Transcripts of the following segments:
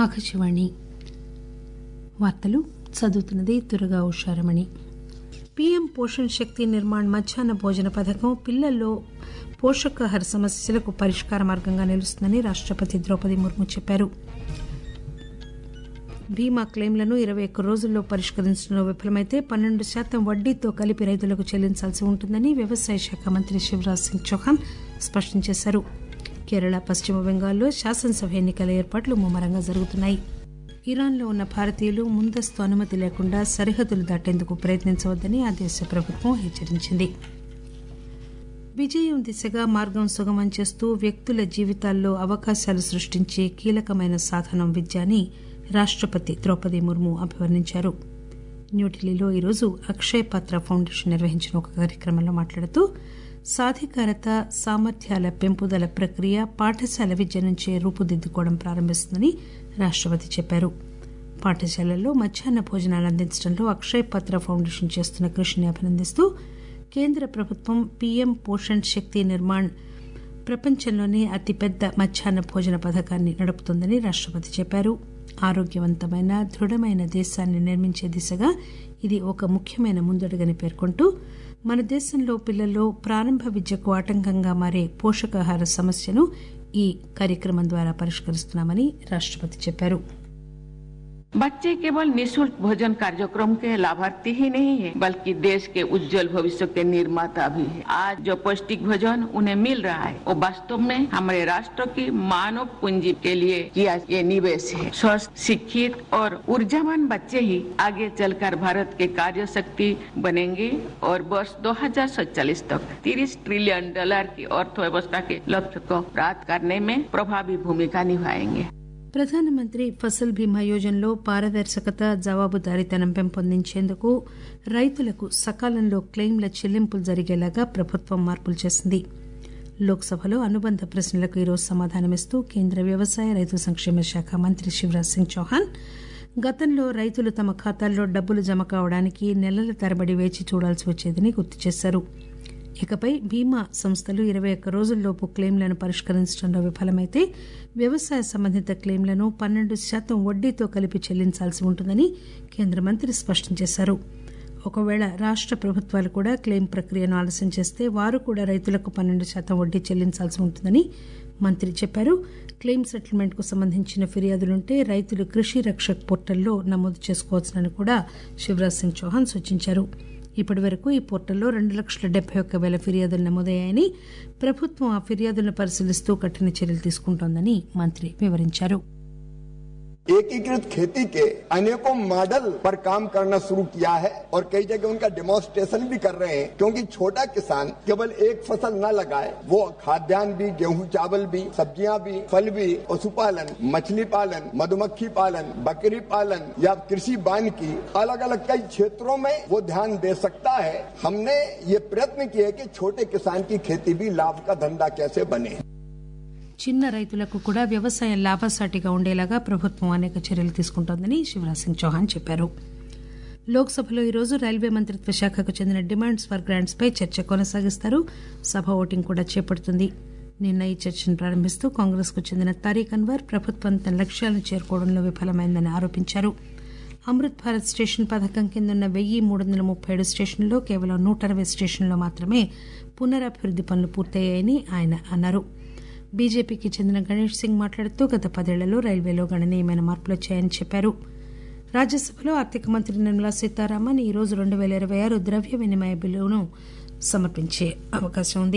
ఆకాశవాణి వార్తలు చదువుతున్నది దుర్గా ఉషారమణి పీఎం పోషణ్ శక్తి నిర్మాణ్ మధ్యాహ్న భోజన పథకం పిల్లల్లో పోషకాహార సమస్యలకు పరిష్కార మార్గంగా నిలుస్తుందని రాష్టపతి ద్రౌపది ముర్ము చెప్పారు బీమా క్లెయిమ్లను ఇరవై ఒక్క రోజుల్లో పరిష్కరించడంలో విఫలమైతే పన్నెండు శాతం వడ్డీతో కలిపి రైతులకు చెల్లించాల్సి ఉంటుందని వ్యవసాయ శాఖ మంత్రి శివరాజ్ సింగ్ చౌహాన్ స్పష్టం చేశారు కేరళ పశ్చిమ బెంగాల్లో శాసనసభ ఎన్నికల ఏర్పాట్లు ముమ్మరంగా జరుగుతున్నాయి ఇరాన్లో ఉన్న భారతీయులు ముందస్తు అనుమతి లేకుండా సరిహద్దులు దాటేందుకు ప్రయత్నించవద్దని ఆ దేశ ప్రభుత్వం హెచ్చరించింది విజయం దిశగా మార్గం సుగమం చేస్తూ వ్యక్తుల జీవితాల్లో అవకాశాలు సృష్టించే కీలకమైన సాధనం విద్య అని రాష్టపతి ద్రౌపది ముర్ము అభివర్ణించారు న్యూఢిల్లీలో ఈరోజు అక్షయ్ పాత్ర ఫౌండేషన్ నిర్వహించిన ఒక కార్యక్రమంలో మాట్లాడుతూ సాధికారత సామర్థ్యాల పెంపుదల ప్రక్రియ పాఠశాల విద్య నుంచే రూపుదిద్దుకోవడం ప్రారంభిస్తుందని రాష్టపతి చెప్పారు పాఠశాలల్లో మధ్యాహ్న భోజనాలు అందించడంలో అక్షయ్ పాత్ర ఫౌండేషన్ చేస్తున్న కృషిని అభినందిస్తూ కేంద్ర ప్రభుత్వం పీఎం పోషణ్ శక్తి నిర్మాణ్ ప్రపంచంలోనే అతిపెద్ద మధ్యాహ్న భోజన పథకాన్ని నడుపుతోందని రాష్టపతి చెప్పారు ఆరోగ్యవంతమైన దృఢమైన దేశాన్ని నిర్మించే దిశగా ఇది ఒక ముఖ్యమైన ముందడుగని పేర్కొంటూ మన దేశంలో పిల్లల్లో ప్రారంభ విద్యకు ఆటంకంగా మారే పోషకాహార సమస్యను ఈ కార్యక్రమం ద్వారా పరిష్కరిస్తున్నామని రాష్టపతి చెప్పారు बच्चे केवल निशुल्क भोजन कार्यक्रम के लाभार्थी ही नहीं है बल्कि देश के उज्जवल भविष्य के निर्माता भी है आज जो पौष्टिक भोजन उन्हें मिल रहा है वो वास्तव में हमारे राष्ट्र की मानव पूंजी के लिए किया ये निवेश है स्वस्थ शिक्षित और ऊर्जावान बच्चे ही आगे चलकर भारत के कार्य शक्ति बनेंगे और वर्ष दो तक 30 ट्रिलियन डॉलर की अर्थव्यवस्था के लक्ष्य को प्राप्त करने में प्रभावी भूमिका निभाएंगे ప్రధానమంత్రి ఫసల్ బీమా యోజనలో పారదర్శకత జవాబుదారీతనం పెంపొందించేందుకు రైతులకు సకాలంలో క్లెయిమ్ల చెల్లింపులు జరిగేలాగా ప్రభుత్వం మార్పులు చేసింది లోక్సభలో అనుబంధ ప్రశ్నలకు ఈరోజు సమాధానమిస్తూ కేంద్ర వ్యవసాయ రైతు సంక్షేమ శాఖ మంత్రి శివరాజ్ సింగ్ చౌహాన్ గతంలో రైతులు తమ ఖాతాల్లో డబ్బులు జమ కావడానికి నెలల తరబడి వేచి చూడాల్సి వచ్చేదని గుర్తు చేశారు ఇకపై బీమా సంస్థలు ఇరవై ఒక్క రోజుల్లోపు క్లెయిమ్లను పరిష్కరించడంలో విఫలమైతే వ్యవసాయ సంబంధిత క్లెయిమ్లను పన్నెండు శాతం వడ్డీతో కలిపి చెల్లించాల్సి ఉంటుందని కేంద్ర మంత్రి స్పష్టం చేశారు ఒకవేళ రాష్ట ప్రభుత్వాలు కూడా క్లెయిమ్ ప్రక్రియను ఆలస్యం చేస్తే వారు కూడా రైతులకు పన్నెండు శాతం వడ్డీ చెల్లించాల్సి ఉంటుందని మంత్రి చెప్పారు క్లెయిమ్ సెటిల్మెంట్ కు సంబంధించిన ఫిర్యాదులుంటే రైతులు కృషి రక్షక్ పోర్టల్లో నమోదు చేసుకోవచ్చునని కూడా శివరాజ్ సింగ్ చౌహాన్ సూచించారు ఇప్పటి వరకు ఈ పోర్టల్లో రెండు లక్షల డెబ్బై ఒక్క వేల ఫిర్యాదులు నమోదయ్యాయని ప్రభుత్వం ఆ ఫిర్యాదులను పరిశీలిస్తూ కఠిన చర్యలు తీసుకుంటోందని మంత్రి వివరించారు एकीकृत खेती के अनेकों मॉडल पर काम करना शुरू किया है और कई जगह उनका डेमोन्स्ट्रेशन भी कर रहे हैं क्योंकि छोटा किसान केवल एक फसल न लगाए वो खाद्यान्न भी गेहूं चावल भी सब्जियां भी फल भी पशुपालन मछली पालन मधुमक्खी पालन बकरी पालन या कृषि वानिकी अलग अलग कई क्षेत्रों में वो ध्यान दे सकता है हमने ये प्रयत्न किया कि छोटे किसान की खेती भी लाभ का धंधा कैसे बने చిన్న రైతులకు కూడా వ్యవసాయం లాభసాటిగా ఉండేలాగా ప్రభుత్వం అనేక చర్యలు తీసుకుంటోందని శివరాజ్ సింగ్ చౌహాన్ చెప్పారు లోక్సభలో ఈరోజు రైల్వే మంత్రిత్వ శాఖకు చెందిన డిమాండ్స్ ఫర్ గ్రాంట్స్ పై చర్చ కొనసాగిస్తారు సభ ఓటింగ్ కూడా చేపడుతుంది నిన్న ఈ చర్చను ప్రారంభిస్తూ కాంగ్రెస్ కు చెందిన తారీఖ్ అన్వర్ ప్రభుత్వం తన లక్ష్యాలను చేరుకోవడంలో విఫలమైందని ఆరోపించారు అమృత్ భారత్ స్టేషన్ పథకం కింద ఉన్న వెయ్యి మూడు వందల ముప్పై ఏడు స్టేషన్లలో కేవలం నూట అరవై స్టేషన్లలో మాత్రమే పునరభివృద్ది పనులు పూర్తయ్యాయని ఆయన అన్నారు బీజేపీకి చెందిన గణేష్ సింగ్ మాట్లాడుతూ గత పదేళ్లలో రైల్వేలో గణనీయమైన మార్పులు వచ్చాయని చెప్పారు రాజ్యసభలో ఆర్థిక మంత్రి నిర్మలా సీతారామన్ ఈ రోజు రెండు పేల ఇరవై ఆరు ద్రవ్య వినిమయ బిల్లును సమర్పించే అవకాశం ఉంది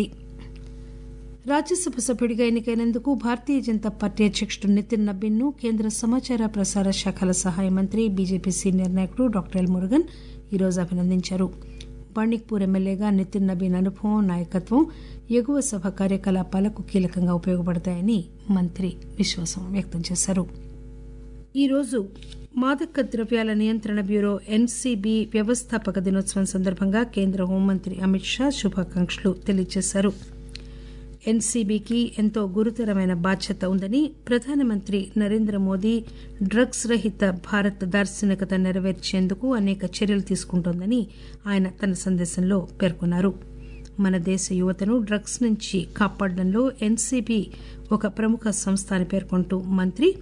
రాజ్యసభ సభ్యుడిగా ఎన్నికైనందుకు భారతీయ జనతా పార్టీ అధ్యకుడు నితిన్ నబీన్ ను కేంద్ర సమాచార ప్రసార శాఖల సహాయ మంత్రి బీజేపీ సీనియర్ నాయకుడు డాక్టర్ ఎల్ మురుగన్ ఈరోజు అభినందించారు బాణిక్పూర్ ఎమ్మెల్యేగా నితిన్ నబీన్ అనుభవం నాయకత్వం ఎగువ సభ కార్యకలాపాలకు కీలకంగా ఉపయోగపడతాయని మంత్రి విశ్వాసం వ్యక్తం చేశారు ఈరోజు మాదక ద్రవ్యాల నియంత్రణ బ్యూరో ఎన్సీబీ వ్యవస్థాపక దినోత్సవం సందర్భంగా కేంద్ర హోంమంత్రి అమిత్ షా శుభాకాంక్షలు తెలియజేశారు ఎన్సీబీకి ఎంతో గురుతరమైన బాధ్యత ఉందని ప్రధానమంత్రి నరేంద్ర మోదీ డ్రగ్స్ రహిత భారత్ దార్శనికత నెరవేర్చేందుకు అనేక చర్యలు తీసుకుంటోందని ఆయన తన సందేశంలో పేర్కొన్నారు మన దేశ యువతను డ్రగ్స్ నుంచి కాపాడడంలో ఎన్సీబీ ఒక ప్రముఖ సంస్థ అని పేర్కొంటూ మంత్రి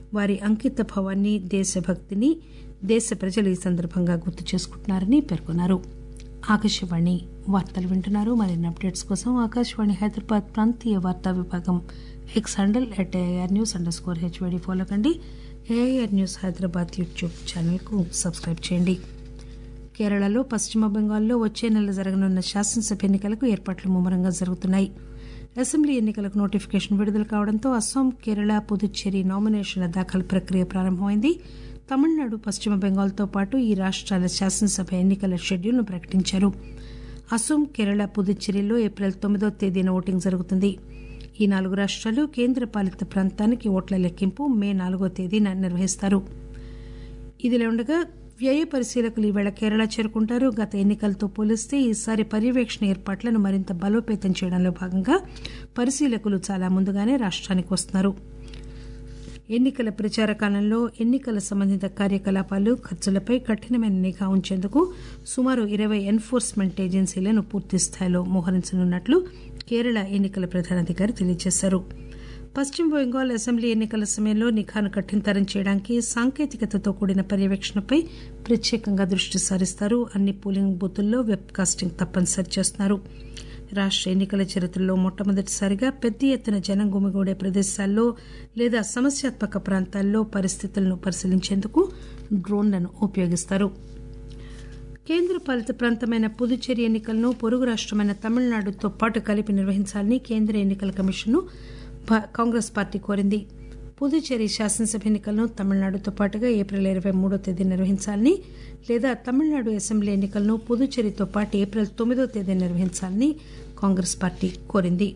వారి అంకిత భావాన్ని దేశభక్తిని దేశ ప్రజలు ఈ సందర్భంగా గుర్తు చేసుకుంటున్నారని పేర్కొన్నారు ఆకాశవాణి వార్తలు వింటున్నారు మరిన్ని అప్డేట్స్ కోసం ఆకాశవాణి హైదరాబాద్ ప్రాంతీయ వార్తా విభాగం X handle at AIR news underscore HYD follow కండి ఏఐఆర్ న్యూస్ హైదరాబాద్ యూట్యూబ్ ఛానల్కు సబ్స్క్రైబ్ చేయండి కేరళలో పశ్చిమ బెంగాల్లో వచ్చే నెల జరగనున్న శాసనసభ ఎన్నికలకు ఏర్పాట్లు ముమ్మరంగా జరుగుతున్నాయి అసెంబ్లీ ఎన్నికలకు నోటిఫికేషన్ విడుదల కావడంతో అస్సాం కేరళ పుదుచ్చేరి నామినేషన్ల దాఖలు ప్రక్రియ ప్రారంభమైంది తమిళనాడు పశ్చిమ బెంగాల్తో పాటు ఈ రాష్ట్రాల శాసనసభ ఎన్నికల షెడ్యూల్ను ప్రకటించారు అస్సాం కేరళ పుదుచ్చేరిలో ఏప్రిల్ తొమ్మిదో తేదీన ఓటింగ్ జరుగుతుంది ఈ నాలుగు రాష్ట్రాలు కేంద్ర పాలిత ప్రాంతానికి ఓట్ల లెక్కింపు మే నాలుగో తేదీన నిర్వహిస్తారు ఇదిలా ఉండగా వ్యయ పరిశీలకులు ఈవేళ కేరళ చేరుకుంటారు గత ఎన్నికలతో పోలిస్తే ఈసారి పర్యవేక్షణ ఏర్పాట్లను మరింత బలోపేతం చేయడంలో భాగంగా పరిశీలకులు చాలా ముందుగానే రాష్ట్రానికి వస్తున్నారు ఎన్నికల ప్రచార కాలంలో ఎన్నికల సంబంధిత కార్యకలాపాలు ఖర్చులపై కఠినమైన నిఘా ఉంచేందుకు సుమారు ఇరవై ఎన్ఫోర్స్మెంట్ ఏజెన్సీలను పూర్తి స్థాయిలో మోహరించనున్నట్లు కేరళ ఎన్నికల ప్రధానాధికారి తెలియజేశారు పశ్చిమ బెంగాల్ అసెంబ్లీ ఎన్నికల సమయంలో నిఘాను కఠినతరం చేయడానికి సాంకేతికతతో కూడిన పర్యవేక్షణపై ప్రత్యేకంగా దృష్టి సారిస్తారు అన్ని పోలింగ్ బూతుల్లో వెబ్ కాస్టింగ్ తప్పనిసరి చేస్తున్నారు రాష్ట ఎన్నికల చరిత్రలో మొట్టమొదటిసారిగా పెద్ద ఎత్తున జనం గుమిగూడే ప్రదేశాల్లో లేదా సమస్యాత్మక ప్రాంతాల్లో పరిస్థితులను పరిశీలించేందుకు డ్రోన్లను ఉపయోగిస్తారు కేంద్రపాలిత ప్రాంతమైన పుదుచ్చేరి ఎన్నికలను పొరుగు రాష్టమైన తమిళనాడుతో పాటు కలిపి నిర్వహించాలని కేంద్ర ఎన్నికల కమిషన్ను కాంగ్రెస్ పార్టీ కోరింది పుదుచ్చేరి శాసనసభ ఎన్నికలను తమిళనాడుతో పాటుగా ఏప్రిల్ ఇరవై మూడో తేదీ నిర్వహించాలని లేదా తమిళనాడు అసెంబ్లీ ఎన్నికలను పుదుచ్చేరితో పాటు ఏప్రిల్ తొమ్మిదో తేదీ నిర్వహించాలని కాంగ్రెస్ పార్టీ కోరింది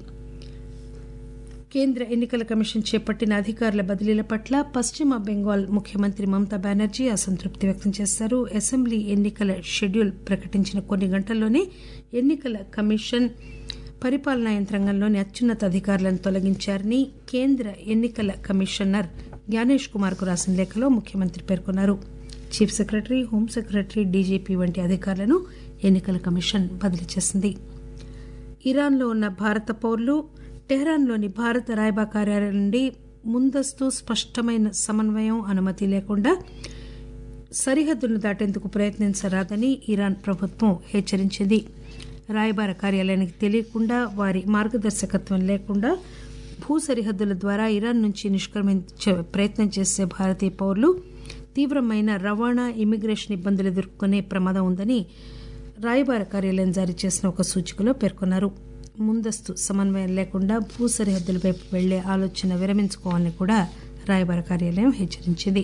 కేంద్ర ఎన్నికల కమిషన్ చేపట్టిన అధికారుల బదిలీల పట్ల పశ్చిమ బెంగాల్ ముఖ్యమంత్రి మమతా బెనర్జీ అసంతృప్తి వ్యక్తం చేశారు అసెంబ్లీ ఎన్నికల షెడ్యూల్ ప్రకటించిన కొన్ని గంటల్లోనే ఎన్నికల కమిషన్ పరిపాలనా యంత్రాంగంలోని అత్యున్నత అధికారులను తొలగించారని కేంద్ర ఎన్నికల కమిషనర్ జ్ఞానేష్ కుమార్ కు రాసిన లేఖలో ముఖ్యమంత్రి పేర్కొన్నారు chief secretary home secretary DGP వంటి అధికారులను ఎన్నికల కమిషన్ బదిలీ చేసింది ఇరాన్లో ఉన్న భారత పౌరులు టెహ్రాన్లోని భారత రాయబా కార్యాలయం నుండి ముందస్తు స్పష్టమైన సమన్వయం అనుమతి లేకుండా సరిహద్దులను దాటేందుకు ప్రయత్నించరాదని ఇరాన్ ప్రభుత్వం హెచ్చరించింది రాయబార కార్యాలయానికి తెలియకుండా వారి మార్గదర్శకత్వం లేకుండా భూ సరిహద్దుల ద్వారా ఇరాన్ నుంచి నిష్క్రమించే ప్రయత్నం చేసే భారతీయ పౌరులు తీవ్రమైన రవాణా ఇమిగ్రేషన్ ఇబ్బందులు ఎదుర్కొనే ప్రమాదం ఉందని రాయబార కార్యాలయం జారీ చేసిన ఒక సూచికలో పేర్కొన్నారు ముందస్తు సమన్వయం లేకుండా భూ సరిహద్దుల వైపు వెళ్లే ఆలోచన విరమించుకోవాలని కూడా రాయబార కార్యాలయం హెచ్చరించింది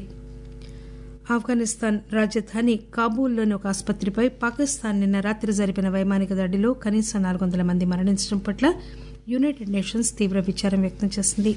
ఆఫ్ఘనిస్తాన్ రాజధాని కాబూల్లోని ఒక ఆసుపత్రిపై పాకిస్తాన్ నిన్న రాత్రి జరిపిన వైమానిక దాడిలో కనీసం నాలుగు వందల మంది మరణించడం పట్ల యునైటెడ్ నేషన్స్ తీవ్ర విచారం వ్యక్తం చేసింది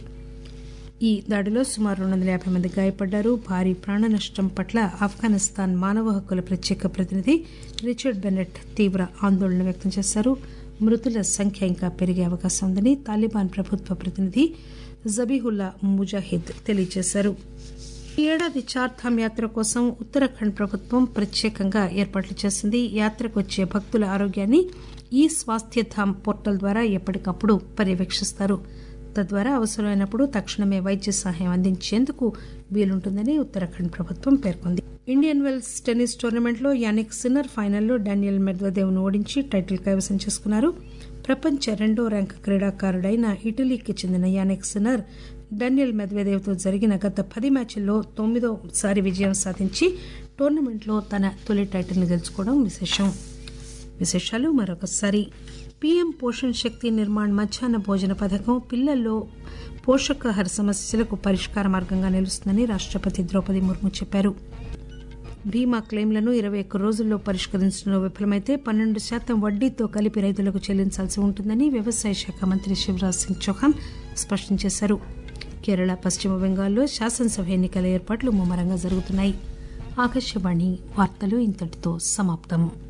ఈ దాడిలో సుమారు రెండు వందల యాభై మంది గాయపడ్డారు భారీ ప్రాణ నష్టం పట్ల ఆఫ్ఘనిస్తాన్ మానవ హక్కుల ప్రత్యేక ప్రతినిధి రిచర్డ్ బెనెట్ తీవ్ర ఆందోళన వ్యక్తం చేశారు మృతుల సంఖ్య ఇంకా పెరిగే అవకాశం ఉందని తాలిబాన్ ప్రభుత్వ ప్రతినిధి జబీహుల్లా ముజాహిద్ తెలియజేశారు ఈ ఏడాది చార్ధామ్ యాత్ర కోసం ఉత్తరాఖండ్ ప్రభుత్వం ప్రత్యేకంగా ఏర్పాట్లు చేసింది యాత్రకు వచ్చే భక్తుల ఆరోగ్యాన్ని ఈ స్వాస్థ్యధామ్ పోర్టల్ ద్వారా ఎప్పటికప్పుడు పర్యవేక్షిస్తారు తద్వారా అవసరమైనప్పుడు తక్షణమే వైద్య సహాయం అందించేందుకు వీలుంటుందని ఉత్తరాఖండ్ ప్రభుత్వం పేర్కొంది ఇండియన్ వెల్స్ టెన్నిస్ టోర్నమెంట్లో యానిక్ సిన్నర్ ఫైనల్లో డానియల్ మెడ్వదేవ్ ను ఓడించి టైటిల్ కైవసం చేసుకున్నారు ప్రపంచ రెండో ర్యాంక్ క్రీడాకారుడైన ఇటలీకి చెందిన యానిక్ సిన్నర్ డానియల్ మెద్వెదేవ్తో జరిగిన గత పది మ్యాచ్ల్లో తొమ్మిదోసారి విజయం సాధించి టోర్నమెంట్లో తన తొలి టైటిల్ని గెలుచుకోవడం విశేషం విశేషాలు మరొకసారి పీఎం పోషణ్ శక్తి నిర్మాణ్ మధ్యాహ్న భోజన పథకం పిల్లల్లో పోషకాహార సమస్యలకు పరిష్కార మార్గంగా నిలుస్తుందని రాష్టపతి ద్రౌపది ముర్ము చెప్పారు బీమా క్లెయిమ్లను ఇరవై ఒక్క రోజుల్లో పరిష్కరించడంలో విఫలమైతే పన్నెండు శాతం వడ్డీతో కలిపి రైతులకు చెల్లించాల్సి ఉంటుందని వ్యవసాయ శాఖ మంత్రి శివరాజ్ సింగ్ చౌహాన్ స్పష్టం చేశారు కేరళ పశ్చిమ బెంగాల్లో శాసనసభ ఎన్నికల ఏర్పాట్లు ముమ్మరంగా జరుగుతున్నాయి ఆకాశవాణి వార్తలు ఇంతటితో సమాప్తం